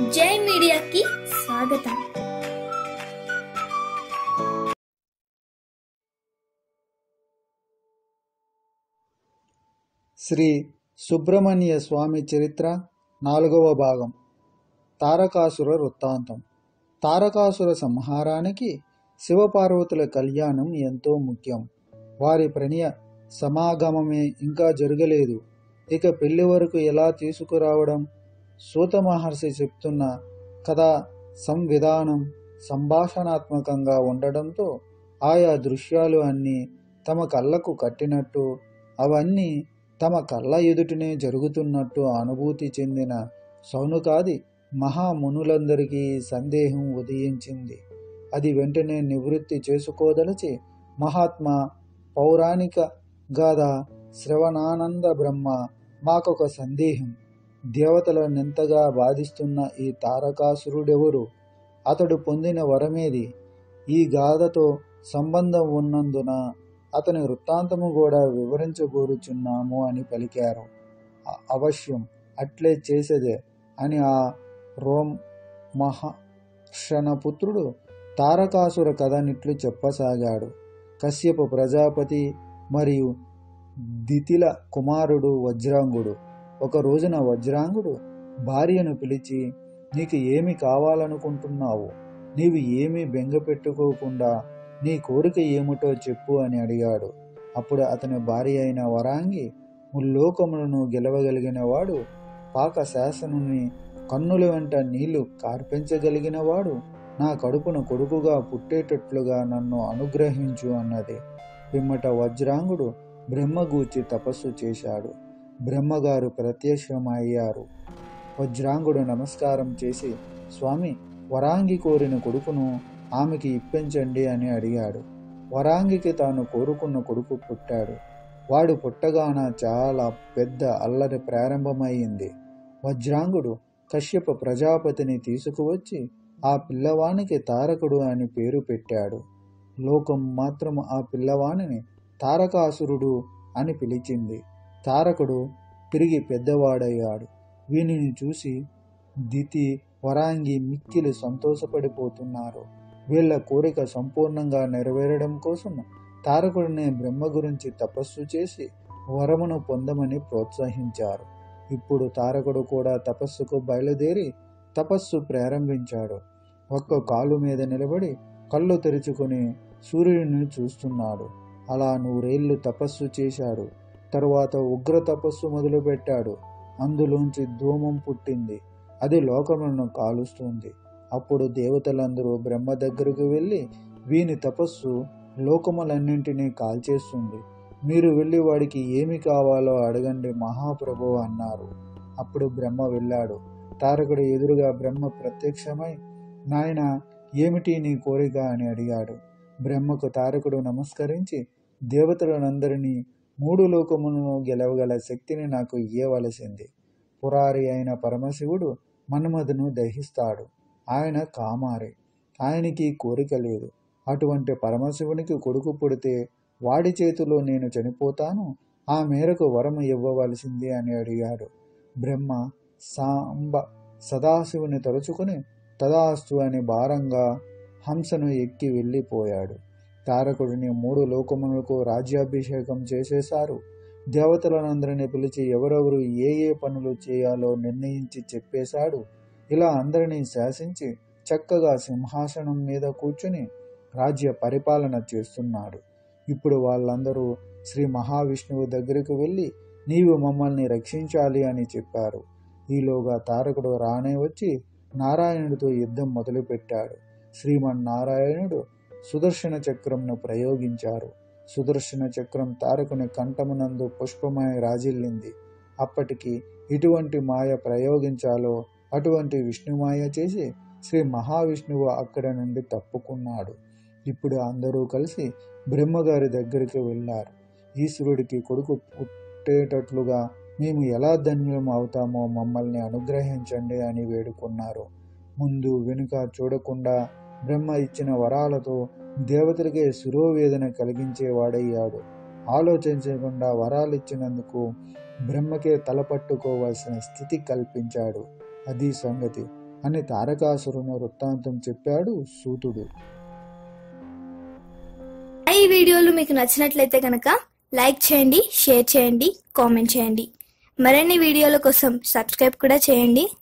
జై మీడియాకి స్వాగతం శ్రీ సుబ్రహ్మణ్య స్వామి చరిత్ర నాలుగవ భాగం తారకాసుర వృత్తాంతం తారకాసుర సంహారానికి శివపార్వతుల కళ్యాణం ఎంతో ముఖ్యం వారి ప్రణయ సమాగమమే ఇంకా జరగలేదు ఇక పెళ్లి వరకు ఎలా తీసుకురావడం సూత మహర్షి చెప్తున్న కథా సంవిధానం సంభాషణాత్మకంగా ఉండడంతో ఆయా దృశ్యాలు అన్నీ తమ కళ్ళకు కట్టినట్టు అవన్నీ తమ కళ్ళ ఎదుటనే జరుగుతున్నట్టు అనుభూతి చెందిన సౌనుకాది మహామునులందరికీ సందేహం ఉదయించింది అది వెంటనే నివృత్తి చేసుకోదలచి మహాత్మా పౌరాణిక గాథ శ్రవణానంద బ్రహ్మ మాకొక సందేహం దేవతలనెంతగా బాధిస్తున్న ఈ తారకాసురుడెవరు అతడు పొందిన వరమేది ఈ గాథతో సంబంధం ఉన్నందున అతని వృత్తాంతము కూడా వివరించగోరుచున్నాము అని పలికారు "అ- అవశ్యం అట్లే చేసేదే అని ఆ రోమ్ మహాక్షణపుత్రుడు తారకాసుర కథనిట్లు చెప్పసాగాడు కశ్యప ప్రజాపతి మరియు దితిల కుమారుడు వజ్రాంగుడు ఒక రోజున వజ్రాంగుడు భార్యను పిలిచి నీకు ఏమి కావాలనుకుంటున్నావు నీవు ఏమీ బెంగ పెట్టుకోకుండా నీ కోరిక ఏమిటో చెప్పు అని అడిగాడు అప్పుడు అతని భార్య అయిన వరాంగి ముల్లోకములను గెలవగలిగిన వాడు పాక శాసనుని కన్నుల వెంట నీళ్లు కార్పించగలిగిన వాడు నా కడుపున కొడుకుగా పుట్టేటట్లుగా నన్ను అనుగ్రహించు అన్నది పిమ్మట వజ్రాంగుడు బ్రహ్మగూర్చి తపస్సు చేశాడు బ్రహ్మగారు ప్రత్యక్షమయ్యారు వజ్రాంగుడు నమస్కారం చేసి స్వామి వరాంగి కోరిన కొడుకును ఆమెకి ఇప్పించండి అని అడిగాడు వరాంగికి తాను కోరుకున్న కొడుకు పుట్టాడు వాడు పుట్టగాన చాలా పెద్ద అల్లరి ప్రారంభమైంది వజ్రాంగుడు కశ్యప ప్రజాపతిని తీసుకువచ్చి ఆ పిల్లవానికి తారకుడు అని పేరు పెట్టాడు లోకం మాత్రం ఆ పిల్లవానిని తారకాసురుడు అని పిలిచింది తారకుడు తిరిగి పెద్దవాడయ్యాడు వీనిని చూసి దితి వరాంగి మిక్కిలి సంతోషపడిపోతున్నారు వీళ్ళ కోరిక సంపూర్ణంగా నెరవేరడం కోసం తారకుడిని బ్రహ్మ గురించి తపస్సు చేసి వరమును పొందమని ప్రోత్సహించారు ఇప్పుడు తారకుడు కూడా తపస్సుకు బయలుదేరి తపస్సు ప్రారంభించాడు ఒక్క కాలు మీద నిలబడి కళ్ళు తెరుచుకొని సూర్యుడిని చూస్తున్నాడు అలా నూరేళ్లు తపస్సు చేశాడు తరువాత ఉగ్ర తపస్సు మొదలుపెట్టాడు అందులోంచి ధూమం పుట్టింది అది లోకములను కాలుస్తుంది అప్పుడు దేవతలందరూ బ్రహ్మ దగ్గరకు వెళ్ళి వీని తపస్సు లోకములన్నింటినీ కాల్చేస్తుంది మీరు వెళ్ళి వాడికి ఏమి కావాలో అడగండి మహాప్రభు అన్నారు అప్పుడు బ్రహ్మ వెళ్ళాడు తారకుడు ఎదురుగా బ్రహ్మ ప్రత్యక్షమై నాయన ఏమిటి నీ కోరిక అని అడిగాడు బ్రహ్మకు తారకుడు నమస్కరించి దేవతలనందరినీ మూడు లోకములను గెలవగల శక్తిని నాకు ఇయ్యవలసింది పురారి అయిన పరమశివుడు మన్మధును దహిస్తాడు ఆయన కామారి ఆయనకి కోరిక లేదు అటువంటి పరమశివునికి కొడుకు పుడితే వాడి చేతిలో నేను చనిపోతాను ఆ మేరకు వరం ఇవ్వవలసింది అని అడిగాడు బ్రహ్మ సాంబ సదాశివుని తలుచుకుని తదాస్తు అని భారంగా హంసను ఎక్కి వెళ్ళిపోయాడు తారకుడిని మూడు లోకములకు రాజ్యాభిషేకం చేసేశారు దేవతలనందరినీ పిలిచి ఎవరెవరు ఏ ఏ పనులు చేయాలో నిర్ణయించి చెప్పేశాడు ఇలా అందరినీ శాసించి చక్కగా సింహాసనం మీద కూర్చుని రాజ్య పరిపాలన చేస్తున్నాడు ఇప్పుడు వాళ్ళందరూ శ్రీ మహావిష్ణువు దగ్గరకు వెళ్ళి నీవు మమ్మల్ని రక్షించాలి అని చెప్పారు ఈలోగా తారకుడు రానే వచ్చి నారాయణుడితో యుద్ధం మొదలుపెట్టాడు శ్రీమన్నారాయణుడు సుదర్శన చక్రంను ప్రయోగించారు సుదర్శన చక్రం తారకుని కంఠమునందు పుష్పమై రాజిల్లింది అప్పటికి ఇటువంటి మాయ ప్రయోగించాలో అటువంటి విష్ణుమాయ చేసి శ్రీ మహావిష్ణువు అక్కడ నుండి తప్పుకున్నాడు ఇప్పుడు అందరూ కలిసి బ్రహ్మగారి దగ్గరికి వెళ్ళారు ఈశ్వరుడికి కొడుకు పుట్టేటట్లుగా మేము ఎలా ధన్యులం అవుతామో మమ్మల్ని అనుగ్రహించండి అని వేడుకున్నారు ముందు వెనుక చూడకుండా బ్రహ్మ ఇచ్చిన వరాలతో దేవతలకే శిరోవేదన కలిగించేవాడయ్యాడు ఆలోచించకుండా వరాలిచ్చినందుకు బ్రహ్మకే తలపట్టుకోవాల్సిన స్థితి కల్పించాడు అది సంగతి అని తారకాసురుని వృత్తాంతం చెప్పాడు సూతుడు ఈ వీడియోలు మీకు నచ్చినట్లయితే కనుక లైక్ చేయండి షేర్ చేయండి కామెంట్ చేయండి మరిన్ని వీడియోల కోసం సబ్స్క్రైబ్ కూడా చేయండి